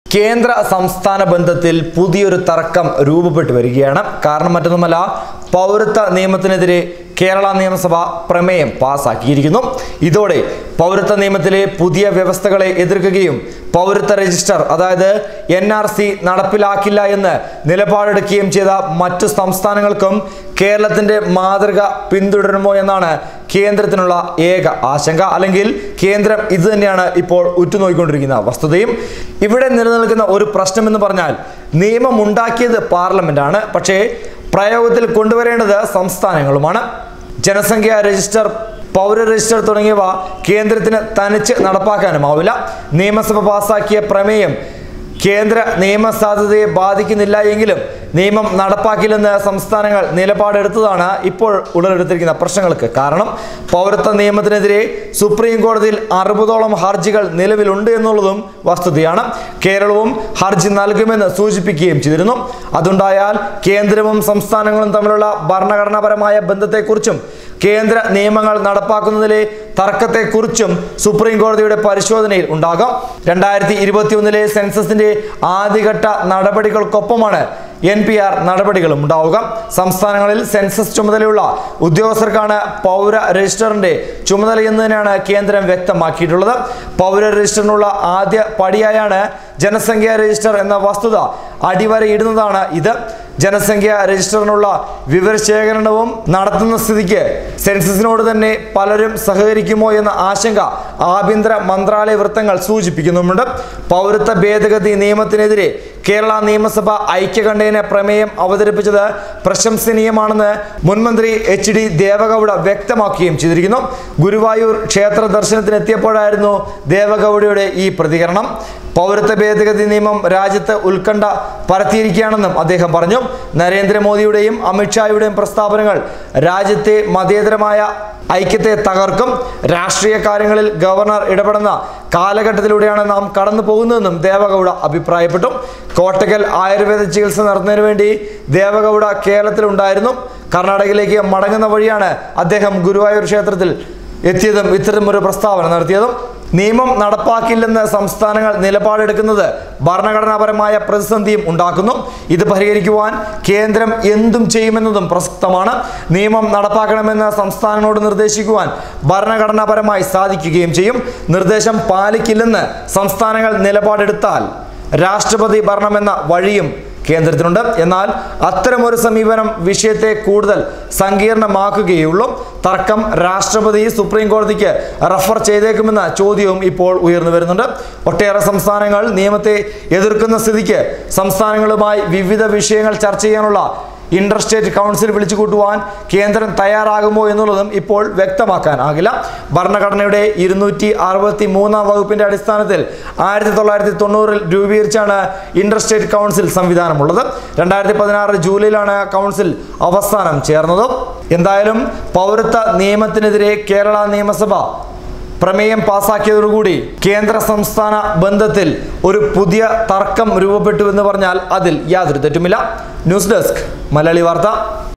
കേന്ദ്ര സംസ്ഥാന ബന്ധത്തിൽ പുതിയൊരു തർക്കം രൂപപ്പെട്ടു വരികയാണ് കാരണം മറ്റൊന്നുമല്ല പൗരത്വ നിയമത്തിനെതിരെ കേരള നിയമസഭ പ്രമേയം പാസാക്കിയിരിക്കുന്നു ഇതോടെ പൗരത്വ നിയമത്തിലെ പുതിയ വ്യവസ്ഥകളെ എതിർക്കുകയും പൗരത്വ രജിസ്റ്റർ അതായത് എൻ ആർ സി നടപ്പിലാക്കില്ല എന്ന് നിലപാടെടുക്കുകയും ചെയ്ത മറ്റു സംസ്ഥാനങ്ങൾക്കും കേരളത്തിന്റെ മാതൃക പിന്തുടരുമോ എന്നാണ് കേന്ദ്രത്തിനുള്ള ഏക ആശങ്ക അല്ലെങ്കിൽ കേന്ദ്രം ഇത് തന്നെയാണ് ഇപ്പോൾ ഉറ്റുനോക്കിക്കൊണ്ടിരിക്കുന്ന വസ്തുതയും ഇവിടെ നിലനിൽക്കുന്ന ഒരു പ്രശ്നം എന്ന് പറഞ്ഞാൽ നിയമം ഉണ്ടാക്കിയത് പാർലമെന്റാണ് പക്ഷേ പ്രയോഗത്തിൽ കൊണ്ടുവരേണ്ടത് സംസ്ഥാനങ്ങളുമാണ് ജനസംഖ്യാ രജിസ്റ്റർ പൗര രജിസ്റ്റർ തുടങ്ങിയവ കേന്ദ്രത്തിന് തനിച്ച് നടപ്പാക്കാനുമാവില്ല നിയമസഭ പാസാക്കിയ പ്രമേയം കേന്ദ്ര നിയമസാധ്യതയെ ബാധിക്കുന്നില്ല എങ്കിലും നിയമം നടപ്പാക്കില്ലെന്ന് സംസ്ഥാനങ്ങൾ നിലപാടെടുത്തതാണ് ഇപ്പോൾ ഉടലെടുത്തിരിക്കുന്ന പ്രശ്നങ്ങൾക്ക് കാരണം പൗരത്വ നിയമത്തിനെതിരെ സുപ്രീം കോടതിയിൽ അറുപതോളം ഹർജികൾ നിലവിലുണ്ട് എന്നുള്ളതും വസ്തുതയാണ് കേരളവും ഹർജി നൽകുമെന്ന് സൂചിപ്പിക്കുകയും ചെയ്തിരുന്നു അതുണ്ടായാൽ കേന്ദ്രവും സംസ്ഥാനങ്ങളും തമ്മിലുള്ള ഭരണഘടനാപരമായ ബന്ധത്തെക്കുറിച്ചും കേന്ദ്ര നിയമങ്ങൾ നടപ്പാക്കുന്നതിലെ തർക്കത്തെക്കുറിച്ചും സുപ്രീം കോടതിയുടെ പരിശോധനയിൽ ഉണ്ടാകാം രണ്ടായിരത്തി ഇരുപത്തിയൊന്നിലെ സെൻസസിന്റെ ആദ്യഘട്ട നടപടികൾക്കൊപ്പമാണ് എൻ പി ആർ നടപടികളും ഉണ്ടാവുക സംസ്ഥാനങ്ങളിൽ സെൻസസ് ചുമതലയുള്ള ഉദ്യോഗസ്ഥർക്കാണ് പൗര രജിസ്റ്ററിന്റെ ചുമതല എന്ന് തന്നെയാണ് കേന്ദ്രം വ്യക്തമാക്കിയിട്ടുള്ളത് പൗര രജിസ്റ്ററിനുള്ള ആദ്യ പടിയായാണ് ജനസംഖ്യാ രജിസ്റ്റർ എന്ന വസ്തുത അടിവരയിടുന്നതാണ് ഇത് ജനസംഖ്യ രജിസ്റ്ററിനുള്ള വിവരശേഖരണവും നടത്തുന്ന സ്ഥിതിക്ക് സെൻസസിനോട് തന്നെ പലരും സഹകരിക്കുമോ എന്ന ആശങ്ക ആഭ്യന്തര മന്ത്രാലയ വൃത്തങ്ങൾ സൂചിപ്പിക്കുന്നുമുണ്ട് പൗരത്വ ഭേദഗതി നിയമത്തിനെതിരെ കേരള നിയമസഭ ഐക്യകണ്ഠേന പ്രമേയം അവതരിപ്പിച്ചത് പ്രശംസനീയമാണെന്ന് മുൻമന്ത്രി എച്ച് ഡി ദേവഗൌഡ വ്യക്തമാക്കുകയും ചെയ്തിരിക്കുന്നു ഗുരുവായൂർ ക്ഷേത്ര ദർശനത്തിനെത്തിയപ്പോഴായിരുന്നു ദേവഗൌഡയുടെ ഈ പ്രതികരണം പൗരത്വ ഭേദഗതി നിയമം രാജ്യത്ത് ഉത്കണ്ഠ പരത്തിയിരിക്കുകയാണെന്നും അദ്ദേഹം പറഞ്ഞു നരേന്ദ്രമോദിയുടെയും അമിത്ഷായുടെയും പ്രസ്താവനകൾ രാജ്യത്തെ മതേതരമായ ഐക്യത്തെ തകർക്കും രാഷ്ട്രീയ കാര്യങ്ങളിൽ ഗവർണർ ഇടപെടുന്ന കാലഘട്ടത്തിലൂടെയാണ് നാം കടന്നു പോകുന്നതെന്നും ദേവഗൌഡ അഭിപ്രായപ്പെട്ടു കോട്ടക്കൽ ആയുർവേദ ചികിത്സ നടത്തുന്നതിന് വേണ്ടി ദേവഗൌഡ കേരളത്തിലുണ്ടായിരുന്നു കർണാടകയിലേക്ക് മടങ്ങുന്ന വഴിയാണ് അദ്ദേഹം ഗുരുവായൂർ ക്ഷേത്രത്തിൽ എത്തിയതും ഇത്തരമൊരു പ്രസ്താവന നടത്തിയതും നിയമം നടപ്പാക്കില്ലെന്ന് സംസ്ഥാനങ്ങൾ നിലപാടെടുക്കുന്നത് ഭരണഘടനാപരമായ പ്രതിസന്ധിയും ഉണ്ടാക്കുന്നു ഇത് പരിഹരിക്കുവാൻ കേന്ദ്രം എന്തും ചെയ്യുമെന്നതും പ്രസക്തമാണ് നിയമം നടപ്പാക്കണമെന്ന് സംസ്ഥാനങ്ങളോട് നിർദ്ദേശിക്കുവാൻ ഭരണഘടനാപരമായി സാധിക്കുകയും ചെയ്യും നിർദ്ദേശം പാലിക്കില്ലെന്ന് സംസ്ഥാനങ്ങൾ നിലപാടെടുത്താൽ രാഷ്ട്രപതി ഭരണമെന്ന വഴിയും കേന്ദ്രത്തിനുണ്ട് എന്നാൽ അത്തരമൊരു സമീപനം വിഷയത്തെ കൂടുതൽ സങ്കീർണമാക്കുകയുള്ളൂ തർക്കം രാഷ്ട്രപതി സുപ്രീം കോടതിക്ക് റഫർ ചെയ്തേക്കുമെന്ന ചോദ്യവും ഇപ്പോൾ ഉയർന്നു വരുന്നുണ്ട് ഒട്ടേറെ സംസ്ഥാനങ്ങൾ നിയമത്തെ എതിർക്കുന്ന സ്ഥിതിക്ക് സംസ്ഥാനങ്ങളുമായി വിവിധ വിഷയങ്ങൾ ചർച്ച ചെയ്യാനുള്ള ഇന്റർ സ്റ്റേറ്റ് കൗൺസിൽ വിളിച്ചു കൂട്ടുവാൻ കേന്ദ്രം തയ്യാറാകുമോ എന്നുള്ളതും ഇപ്പോൾ വ്യക്തമാക്കാനാകില്ല ഭരണഘടനയുടെ ഇരുന്നൂറ്റി അറുപത്തി മൂന്നാം വകുപ്പിന്റെ അടിസ്ഥാനത്തിൽ ആയിരത്തി തൊള്ളായിരത്തി തൊണ്ണൂറിൽ രൂപീകരിച്ചാണ് ഇന്റർ സ്റ്റേറ്റ് കൗൺസിൽ സംവിധാനമുള്ളത് രണ്ടായിരത്തി പതിനാറ് ജൂലൈയിലാണ് കൗൺസിൽ അവസാനം ചേർന്നത് എന്തായാലും പൗരത്വ നിയമത്തിനെതിരെ കേരള നിയമസഭ പ്രമേയം പാസാക്കിയതോടുകൂടി കേന്ദ്ര സംസ്ഥാന ബന്ധത്തിൽ ഒരു പുതിയ തർക്കം രൂപപ്പെട്ടു എന്ന് പറഞ്ഞാൽ അതിൽ യാതൊരു തെറ്റുമില്ല ന്യൂസ് ഡെസ്ക് മലയാളി വാർത്ത